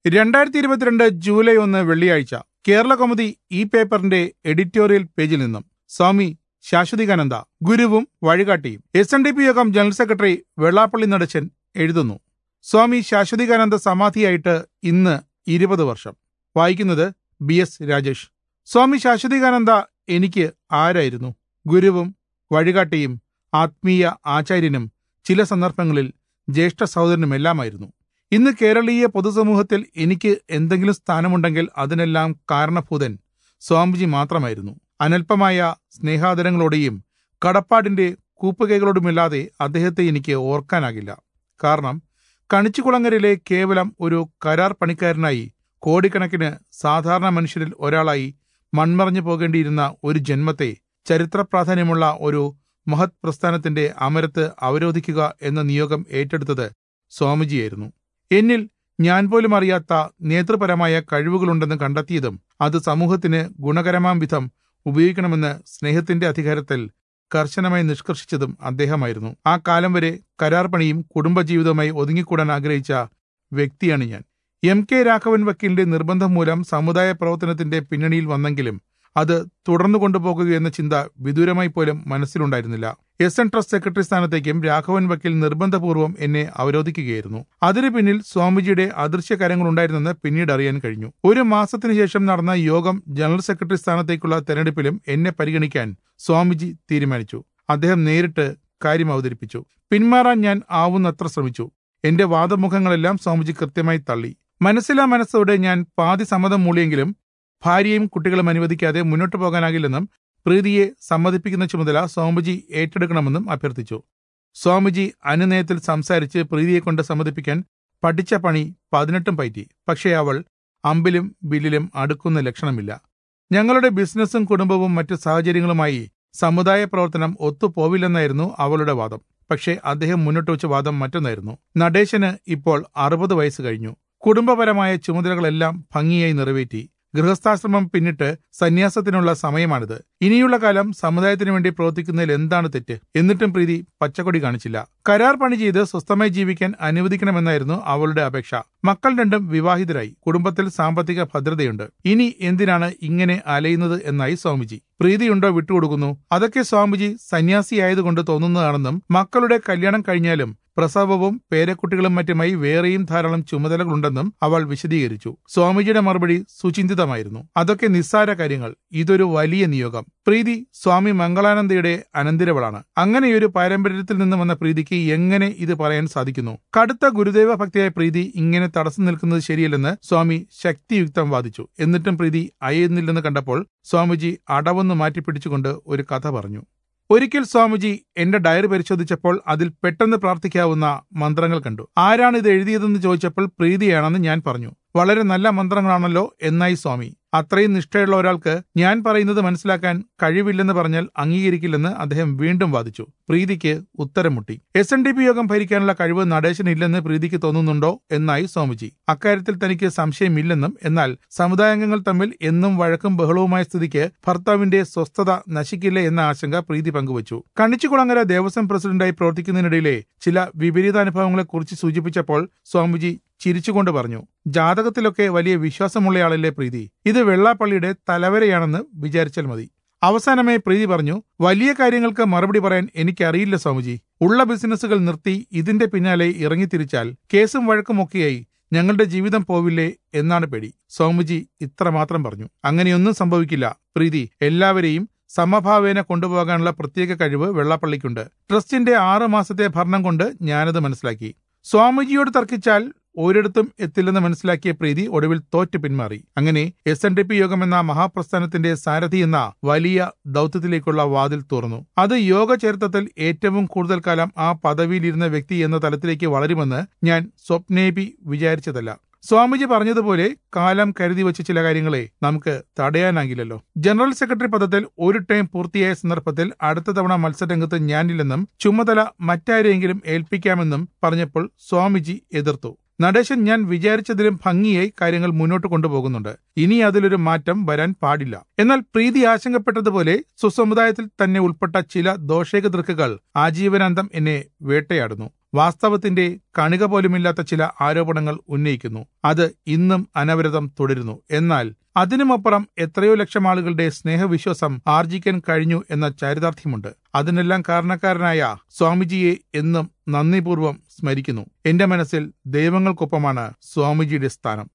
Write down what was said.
രണ്ടായിരത്തി ഇരുപത്തിരണ്ട് ജൂലൈ ഒന്ന് വെള്ളിയാഴ്ച കേരള കൗമുദി ഈ പേപ്പറിന്റെ എഡിറ്റോറിയൽ പേജിൽ നിന്നും സ്വാമി ശാശ്വതികാനന്ദ ഗുരുവും വഴികാട്ടിയും S N D P Yogam general secretary Vellappally നടച്ചൻ എഴുതുന്നു സ്വാമി ശാശ്വതികാനന്ദ സമാധിയായിട്ട് ഇന്ന് ഇരുപത് വർഷം വായിക്കുന്നത് ബി എസ് രാജേഷ് സ്വാമി ശാശ്വതികാനന്ദ എനിക്ക് ആരായിരുന്നു ഗുരുവും വഴികാട്ടിയും ആത്മീയ ആചാര്യനും ചില സന്ദർഭങ്ങളിൽ ജ്യേഷ്ഠ സഹോദരനുമെല്ലാമായിരുന്നു ഇന്ന് കേരളീയ പൊതുസമൂഹത്തിൽ എനിക്ക് എന്തെങ്കിലും സ്ഥാനമുണ്ടെങ്കിൽ അതിനെല്ലാം കാരണഭൂതൻ സ്വാമിജി മാത്രമായിരുന്നു അനൽപമായ സ്നേഹാദരങ്ങളോടെയും കടപ്പാടിന്റെ കൂപ്പുകൈകളോടുമില്ലാതെ അദ്ദേഹത്തെ എനിക്ക് ഓർക്കാനാകില്ല കാരണം കണിച്ചുകുളങ്ങരയിലെ കേവലം ഒരു കരാർ പണിക്കാരനായി കോടിക്കണക്കിന് സാധാരണ മനുഷ്യരിൽ ഒരാളായി മൺമറഞ്ഞു പോകേണ്ടിയിരുന്ന ഒരു ജന്മത്തെ ചരിത്ര പ്രാധാന്യമുള്ള ഒരു മഹത് പ്രസ്ഥാനത്തിന്റെ അമരത്ത് അവരോധിക്കുക എന്ന നിയോഗം ഏറ്റെടുത്തത് സ്വാമിജിയായിരുന്നു എന്നിൽ ഞാൻ പോലും അറിയാത്ത നേതൃപരമായ കഴിവുകളുണ്ടെന്ന് കണ്ടെത്തിയതും അത് സമൂഹത്തിന് ഗുണകരമാം വിധം ഉപയോഗിക്കണമെന്ന് സ്നേഹത്തിന്റെ അധികാരത്തിൽ കർശനമായി നിഷ്കർഷിച്ചതും അദ്ദേഹമായിരുന്നു ആ കാലം വരെ കരാർ പണിയും കുടുംബജീവിതവുമായി ഒതുങ്ങിക്കൂടാൻ ആഗ്രഹിച്ച വ്യക്തിയാണ് ഞാൻ എം കെ രാഘവൻ വക്കീലിന്റെ നിർബന്ധം മൂലം സമുദായ പ്രവർത്തനത്തിന്റെ പിന്നണിയിൽ വന്നെങ്കിലും അത് തുടർന്നു കൊണ്ടുപോകുക എന്ന ചിന്ത വിദൂരമായി പോലും മനസ്സിലുണ്ടായിരുന്നില്ല എസ് എൻ ട്രസ്റ്റ് സെക്രട്ടറി സ്ഥാനത്തേക്കും രാഘവൻ വക്കീൽ നിർബന്ധപൂർവ്വം എന്നെ അവരോധിക്കുകയായിരുന്നു അതിനു പിന്നിൽ സ്വാമിജിയുടെ അദൃശ്യ കാര്യങ്ങളുണ്ടായിരുന്നെന്ന് പിന്നീട് അറിയാൻ കഴിഞ്ഞു ഒരു മാസത്തിനു ശേഷം നടന്ന യോഗം ജനറൽ സെക്രട്ടറി സ്ഥാനത്തേക്കുള്ള തെരഞ്ഞെടുപ്പിലും എന്നെ പരിഗണിക്കാൻ സ്വാമിജി തീരുമാനിച്ചു അദ്ദേഹം നേരിട്ട് കാര്യം അവതരിപ്പിച്ചു പിന്മാറാൻ ഞാൻ ആവുന്നത്ര ശ്രമിച്ചു എന്റെ വാദമുഖങ്ങളെല്ലാം സ്വാമിജി കൃത്യമായി തള്ളി മനസ്സിലാ മനസ്സോടെ ഞാൻ പാതി സമ്മതം മൂളിയെങ്കിലും ഭാര്യയും കുട്ടികളും അനുവദിക്കാതെ മുന്നോട്ടു പോകാനാകില്ലെന്നും പ്രീതിയെ സമ്മതിപ്പിക്കുന്ന ചുമതല സ്വാമിജി ഏറ്റെടുക്കണമെന്നും അഭ്യർത്ഥിച്ചു സ്വാമിജി അനുനയത്തിൽ സംസാരിച്ച് പ്രീതിയെ കൊണ്ട് സമ്മതിപ്പിക്കാൻ പഠിച്ച പണി പതിനെട്ടും പറ്റി പക്ഷേ അവൾ അമ്പിലും ബില്ലിലും അടുക്കുന്ന ലക്ഷണമില്ല ഞങ്ങളുടെ ബിസിനസ്സും കുടുംബവും മറ്റു സാഹചര്യങ്ങളുമായി സമുദായ പ്രവർത്തനം ഒത്തുപോവില്ലെന്നായിരുന്നു അവളുടെ വാദം പക്ഷേ അദ്ദേഹം മുന്നോട്ട് വെച്ച വാദം മറ്റൊന്നായിരുന്നു നടേശന് ഇപ്പോൾ അറുപത് വയസ്സ് കഴിഞ്ഞു കുടുംബപരമായ ചുമതലകളെല്ലാം ഭംഗിയായി നിറവേറ്റി ഗൃഹസ്ഥാശ്രമം പിന്നിട്ട് സന്യാസത്തിനുള്ള സമയമാണിത് ഇനിയുള്ള കാലം സമുദായത്തിനു വേണ്ടി പ്രവർത്തിക്കുന്നതിൽ എന്താണ് തെറ്റ് എന്നിട്ടും പ്രീതി പച്ചക്കൊടി കാണിച്ചില്ല കരാർ പണി ചെയ്ത് സ്വസ്ഥമായി ജീവിക്കാൻ അനുവദിക്കണമെന്നായിരുന്നു അവളുടെ അപേക്ഷ മക്കൾ രണ്ടും വിവാഹിതരായി കുടുംബത്തിൽ സാമ്പത്തിക ഭദ്രതയുണ്ട് ഇനി എന്തിനാണ് ഇങ്ങനെ അലയുന്നത് എന്നായി സ്വാമിജി പ്രീതിയുണ്ടോ വിട്ടുകൊടുക്കുന്നു അതൊക്കെ സ്വാമിജി സന്യാസിയായതുകൊണ്ട് തോന്നുന്നതാണെന്നും മക്കളുടെ കല്യാണം കഴിഞ്ഞാലും പ്രസവവും പേരക്കുട്ടികളും മറ്റുമായി വേറെയും ധാരാളം ചുമതലകളുണ്ടെന്നും അവൾ വിശദീകരിച്ചു സ്വാമിജിയുടെ മറുപടി സുചിന്തിതമായിരുന്നു അതൊക്കെ നിസ്സാര കാര്യങ്ങൾ ഇതൊരു വലിയ നിയോഗം പ്രീതി സ്വാമി മംഗളാനന്ദയുടെ അനന്തിരവളാണ് അങ്ങനെയൊരു പാരമ്പര്യത്തിൽ നിന്ന് വന്ന പ്രീതിക്ക് എങ്ങനെ ഇത് പറയാൻ സാധിക്കുന്നു കടുത്ത ഗുരുദേവ ഭക്തിയായ പ്രീതി ഇങ്ങനെ തടസ്സം നിൽക്കുന്നത് ശരിയല്ലെന്ന് സ്വാമി ശക്തിയുക്തം വാദിച്ചു എന്നിട്ടും പ്രീതി അയ്യുന്നില്ലെന്ന് കണ്ടപ്പോൾ സ്വാമിജി അടവൊന്ന് മാറ്റിപ്പിടിച്ചുകൊണ്ട് ഒരു കഥ പറഞ്ഞു ഒരിക്കൽ സ്വാമിജി എന്റെ ഡയറി പരിശോധിച്ചപ്പോൾ അതിൽ പെട്ടെന്ന് പ്രാർത്ഥിക്കാവുന്ന മന്ത്രങ്ങൾ കണ്ടു ആരാണ് ഇത് എഴുതിയതെന്ന് ചോദിച്ചപ്പോൾ പ്രീതിയാണെന്ന് ഞാൻ പറഞ്ഞു വളരെ നല്ല മന്ത്രങ്ങളാണല്ലോ എന്നായി സ്വാമി അത്രയും നിഷ്ഠയുള്ള ഒരാൾക്ക് ഞാൻ പറയുന്നത് മനസ്സിലാക്കാൻ കഴിവില്ലെന്ന് പറഞ്ഞാൽ അംഗീകരിക്കില്ലെന്ന് അദ്ദേഹം വീണ്ടും വാദിച്ചു പ്രീതിക്ക് ഉത്തരം മുട്ടി എസ് എൻ ഡി പി യോഗം ഭരിക്കാനുള്ള കഴിവ് നടേശനില്ലെന്ന് പ്രീതിക്ക് തോന്നുന്നുണ്ടോ എന്നായി സ്വാമിജി അക്കാര്യത്തിൽ തനിക്ക് സംശയമില്ലെന്നും എന്നാൽ സമുദായാംഗങ്ങൾ തമ്മിൽ എന്നും വഴക്കും ബഹളവുമായ സ്ഥിതിക്ക് ഭർത്താവിന്റെ സ്വസ്ഥത നശിക്കില്ല എന്ന ആശങ്ക പ്രീതി പങ്കുവച്ചു കണിച്ചുകുളങ്ങര ദേവസ്വം പ്രസിഡന്റായി പ്രവർത്തിക്കുന്നതിനിടയിലെ ചില വിപരീതാനുഭവങ്ങളെക്കുറിച്ച് സൂചിപ്പിച്ചപ്പോൾ സ്വാമിജി ചിരിച്ചുകൊണ്ട് പറഞ്ഞു ജാതകത്തിലൊക്കെ വലിയ വിശ്വാസമുള്ളയാളല്ലേ പ്രീതി ഇത് വെള്ളാപ്പള്ളിയുടെ തലവരെയാണെന്ന് വിചാരിച്ചാൽ മതി അവസാനമായി പ്രീതി പറഞ്ഞു വലിയ കാര്യങ്ങൾക്ക് മറുപടി പറയാൻ എനിക്കറിയില്ല സ്വാമിജി ഉള്ള ബിസിനസ്സുകൾ നിർത്തി ഇതിന്റെ പിന്നാലെ ഇറങ്ങിത്തിരിച്ചാൽ കേസും വഴക്കുമൊക്കെയായി ഞങ്ങളുടെ ജീവിതം പോവില്ലേ എന്നാണ് പേടി സ്വാമിജി ഇത്രമാത്രം പറഞ്ഞു അങ്ങനെയൊന്നും സംഭവിക്കില്ല പ്രീതി എല്ലാവരെയും സമഭാവേന കൊണ്ടുപോകാനുള്ള പ്രത്യേക കഴിവ് വെള്ളാപ്പള്ളിക്കുണ്ട് ട്രസ്റ്റിന്റെ ആറു മാസത്തെ ഭരണം കൊണ്ട് ഞാനത് മനസ്സിലാക്കി സ്വാമിജിയോട് തർക്കിച്ചാൽ ഒരിടത്തും എത്തില്ലെന്ന് മനസ്സിലാക്കിയ പ്രീതി ഒടുവിൽ തോറ്റു പിന്മാറി അങ്ങനെ എസ് എൻ ഡി പി യോഗം എന്ന മഹാപ്രസ്ഥാനത്തിന്റെ സാരഥി എന്ന വലിയ ദൗത്യത്തിലേക്കുള്ള വാതിൽ തുറന്നു അത് യോഗ ചരിത്രത്തിൽ ഏറ്റവും കൂടുതൽ കാലം ആ പദവിയിലിരുന്ന വ്യക്തി എന്ന തലത്തിലേക്ക് വളരുമെന്ന് ഞാൻ സ്വപ്നേപി വിചാരിച്ചതല്ല സ്വാമിജി പറഞ്ഞതുപോലെ കാലം കരുതി വച്ച ചില കാര്യങ്ങളെ നമുക്ക് തടയാനാകില്ലല്ലോ ജനറൽ സെക്രട്ടറി പദത്തിൽ ഒരു ടൈം പൂർത്തിയായ സന്ദർഭത്തിൽ അടുത്ത തവണ മത്സരരംഗത്ത് ഞാനില്ലെന്നും ചുമതല മറ്റാരെങ്കിലും ഏൽപ്പിക്കാമെന്നും പറഞ്ഞപ്പോൾ സ്വാമിജി എതിർത്തു നടേശൻ ഞാൻ വിചാരിച്ചതിലും ഭംഗിയായി കാര്യങ്ങൾ മുന്നോട്ട് കൊണ്ടുപോകുന്നുണ്ട് ഇനി അതിലൊരു മാറ്റം വരാൻ പാടില്ല എന്നാൽ പ്രീതി ആശങ്കപ്പെട്ടതുപോലെ സ്വസമുദായത്തിൽ തന്നെ ഉൾപ്പെട്ട ചില ദോഷേക ദൃക്കുകൾ ആജീവനാന്തം എന്നെ വേട്ടയാടുന്നു വാസ്തവത്തിന്റെ കണിക പോലുമില്ലാത്ത ചില ആരോപണങ്ങൾ ഉന്നയിക്കുന്നു അത് ഇന്നും അനവരതം തുടരുന്നു എന്നാൽ അതിനുമപ്പുറം എത്രയോ ലക്ഷം ആളുകളുടെ സ്നേഹവിശ്വാസം ആർജിക്കാൻ കഴിഞ്ഞു എന്ന ചാരിതാർത്ഥ്യമുണ്ട് അതിനെല്ലാം കാരണക്കാരനായ സ്വാമിജിയെ എന്നും നന്ദിപൂർവ്വം സ്മരിക്കുന്നു എന്റെ മനസ്സിൽ ദൈവങ്ങൾക്കൊപ്പമാണ് സ്വാമിജിയുടെ സ്ഥാനം